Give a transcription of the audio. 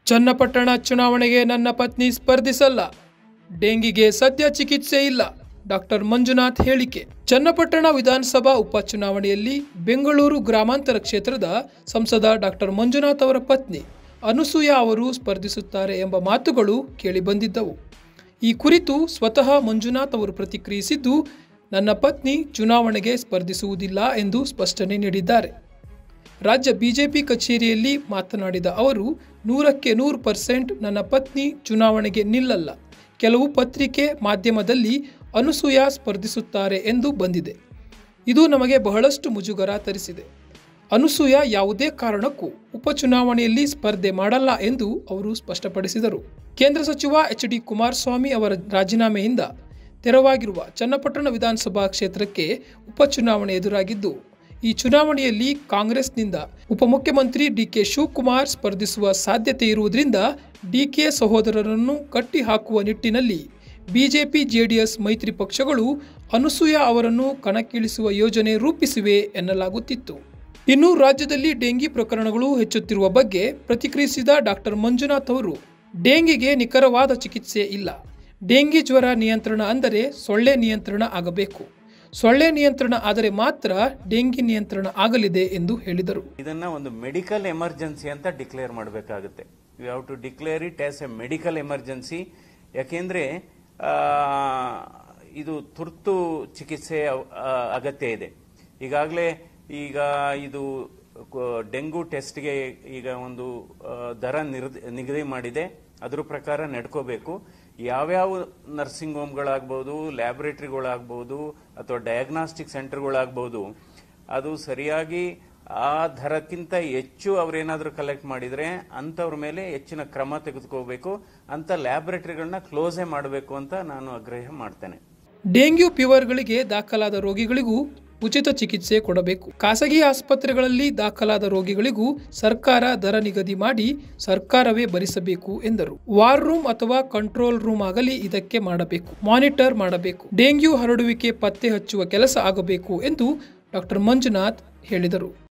ಚನ್ನಪಟ್ಟಣ ಚುನಾವಣೆಗೆ ನನ್ನ ಪತ್ನಿ ಸ್ಪರ್ಧಿಸಲ್ಲ ಡೆಂಗಿಗೆ ಸದ್ಯ ಚಿಕಿತ್ಸೆ ಇಲ್ಲ ಡಾಕ್ಟರ್ ಮಂಜುನಾಥ್ ಹೇಳಿಕೆ ಚನ್ನಪಟ್ಟಣ ವಿಧಾನಸಭಾ ಉಪಚುನಾವಣೆಯಲ್ಲಿ ಬೆಂಗಳೂರು ಗ್ರಾಮಾಂತರ ಕ್ಷೇತ್ರದ ಸಂಸದ ಡಾಕ್ಟರ್ ಮಂಜುನಾಥ್ ಅವರ ಪತ್ನಿ ಅನುಸೂಯ ಅವರು ಸ್ಪರ್ಧಿಸುತ್ತಾರೆ ಎಂಬ ಮಾತುಗಳು ಕೇಳಿಬಂದಿದ್ದವು ಈ ಕುರಿತು ಸ್ವತಃ ಮಂಜುನಾಥ್ ಅವರು ಪ್ರತಿಕ್ರಿಯಿಸಿದ್ದು ನನ್ನ ಪತ್ನಿ ಚುನಾವಣೆಗೆ ಸ್ಪರ್ಧಿಸುವುದಿಲ್ಲ ಎಂದು ಸ್ಪಷ್ಟನೆ ನೀಡಿದ್ದಾರೆ ರಾಜ್ಯ ಬಿಜೆಪಿ ಕಚೇರಿಯಲ್ಲಿ ಮಾತನಾಡಿದ ಅವರು ನೂರಕ್ಕೆ ನೂರು ಪರ್ಸೆಂಟ್ ನನ್ನ ಪತ್ನಿ ಚುನಾವಣೆಗೆ ನಿಲ್ಲಲ್ಲ ಕೆಲವು ಪತ್ರಿಕೆ ಮಾಧ್ಯಮದಲ್ಲಿ ಅನುಸೂಯ ಸ್ಪರ್ಧಿಸುತ್ತಾರೆ ಎಂದು ಬಂದಿದೆ ಇದು ನಮಗೆ ಬಹಳಷ್ಟು ಮುಜುಗರ ತರಿಸಿದೆ ಅನುಸೂಯ ಯಾವುದೇ ಕಾರಣಕ್ಕೂ ಉಪಚುನಾವಣೆಯಲ್ಲಿ ಸ್ಪರ್ಧೆ ಮಾಡಲ್ಲ ಎಂದು ಅವರು ಸ್ಪಷ್ಟಪಡಿಸಿದರು ಕೇಂದ್ರ ಸಚಿವ ಎಚ್ ಡಿ ಕುಮಾರಸ್ವಾಮಿ ಅವರ ರಾಜೀನಾಮೆಯಿಂದ ತೆರವಾಗಿರುವ ಚನ್ನಪಟ್ಟಣ ವಿಧಾನಸಭಾ ಕ್ಷೇತ್ರಕ್ಕೆ ಉಪಚುನಾವಣೆ ಎದುರಾಗಿದ್ದು ಈ ಚುನಾವಣೆಯಲ್ಲಿ ಕಾಂಗ್ರೆಸ್ನಿಂದ ಉಪಮುಖ್ಯಮಂತ್ರಿ ಡಿಕೆ ಶಿವಕುಮಾರ್ ಸ್ಪರ್ಧಿಸುವ ಸಾಧ್ಯತೆ ಇರುವುದರಿಂದ ಡಿಕೆ ಸಹೋದರರನ್ನು ಕಟ್ಟಿಹಾಕುವ ನಿಟ್ಟಿನಲ್ಲಿ ಬಿಜೆಪಿ ಜೆಡಿಎಸ್ ಮೈತ್ರಿ ಪಕ್ಷಗಳು ಅನುಸೂಯ ಅವರನ್ನು ಕಣಕ್ಕಿಳಿಸುವ ಯೋಜನೆ ರೂಪಿಸಿವೆ ಎನ್ನಲಾಗುತ್ತಿತ್ತು ಇನ್ನು ರಾಜ್ಯದಲ್ಲಿ ಡೆಂಗಿ ಪ್ರಕರಣಗಳು ಹೆಚ್ಚುತ್ತಿರುವ ಬಗ್ಗೆ ಪ್ರತಿಕ್ರಿಯಿಸಿದ ಡಾಕ್ಟರ್ ಮಂಜುನಾಥ್ ಅವರು ಡೆಂಗಿಗೆ ನಿಖರವಾದ ಚಿಕಿತ್ಸೆ ಇಲ್ಲ ಡೆಂಗಿ ಜ್ವರ ನಿಯಂತ್ರಣ ಅಂದರೆ ಸೊಳ್ಳೆ ನಿಯಂತ್ರಣ ಆಗಬೇಕು ಸೊಳ್ಳೆ ನಿಯಂತ್ರಣ ಆದರೆ ಮಾತ್ರ ಡೆಂಗಿ ನಿಯಂತ್ರಣ ಆಗಲಿದೆ ಎಂದು ಹೇಳಿದರು ಇದನ್ನ ಒಂದು ಮೆಡಿಕಲ್ ಎಮರ್ಜೆನ್ಸಿ ಅಂತ ಡಿಕ್ಲೇರ್ ಮಾಡಬೇಕಾಗುತ್ತೆ you have to declare it as a medical emergency ಯಾಕೆಂದ್ರೆ ಆ, ಇದು ತುರ್ತು ಚಿಕಿತ್ಸೆ ಅವ್- ಆ, ಅಗತ್ಯ ಇದೆ ಈಗಾಗಲೇ ಈಗ ಇದು ಕ- ಡೆಂಗು ಟೆಸ್ಟ್ಗೆ ಈಗ ಒಂದು ಆ, ದರ ನಿರ್ದ- ನಿಗದಿ ಮಾಡಿದೆ ಅದ್ರ ಪ್ರಕಾರ ನಡ್ಕೋಬೇಕು ಯಾವ್ಯಾವ ನರ್ಸಿಂಗ್ ಹೋಮ್ಗಳಾಗ್ಬೋದು ಲ್ಯಾಬೊರೇಟರಿಗಳಾಗ್ಬೋದು ಅಥವಾ ಡಯಾಗ್ನಾಸ್ಟಿಕ್ ಸೆಂಟರ್ಗಳಾಗ್ಬೋದು ಅದು ಸರಿಯಾಗಿ ಆ ದರಕ್ಕಿಂತ ಹೆಚ್ಚು ಅವ್ರೇನಾದ್ರೂ ಕಲೆಕ್ಟ್ ಮಾಡಿದ್ರೆ ಅಂತವ್ರ ಮೇಲೆ ಹೆಚ್ಚಿನ ಕ್ರಮ ತೆಗೆದುಕೋಬೇಕು ಅಂತ ಲ್ಯಾಬೊರೇಟರಿಗಳನ್ನ ಕ್ಲೋಸೇ ಮಾಡಬೇಕು ಅಂತ ನಾನು ಆಗ್ರಹ ಮಾಡ್ತೇನೆ ಡೆಂಗ್ಯೂ ಫೀವರ್ಗಳಿಗೆ ದಾಖಲಾದ ರೋಗಿಗಳಿಗೂ ಉಚಿತ ಚಿಕಿತ್ಸೆ ಕೊಡಬೇಕು ಖಾಸಗಿ ಆಸ್ಪತ್ರೆಗಳಲ್ಲಿ ದಾಖಲಾದ ರೋಗಿಗಳಿಗೂ ಸರ್ಕಾರ ದರ ನಿಗದಿ ಮಾಡಿ ಸರ್ಕಾರವೇ ಭರಿಸಬೇಕು ಎಂದರು ವಾರ್ ರೂಮ್ ಅಥವಾ ಕಂಟ್ರೋಲ್ ರೂಮ್ ಆಗಲಿ ಇದಕ್ಕೆ ಮಾಡಬೇಕು ಮಾನಿಟರ್ ಮಾಡಬೇಕು ಡೆಂಗ್ಯೂ ಹರಡುವಿಕೆ ಪತ್ತೆ ಹಚ್ಚುವ ಕೆಲಸ ಆಗಬೇಕು ಎಂದು ಡಾಕ್ಟರ್ ಮಂಜುನಾಥ್ ಹೇಳಿದರು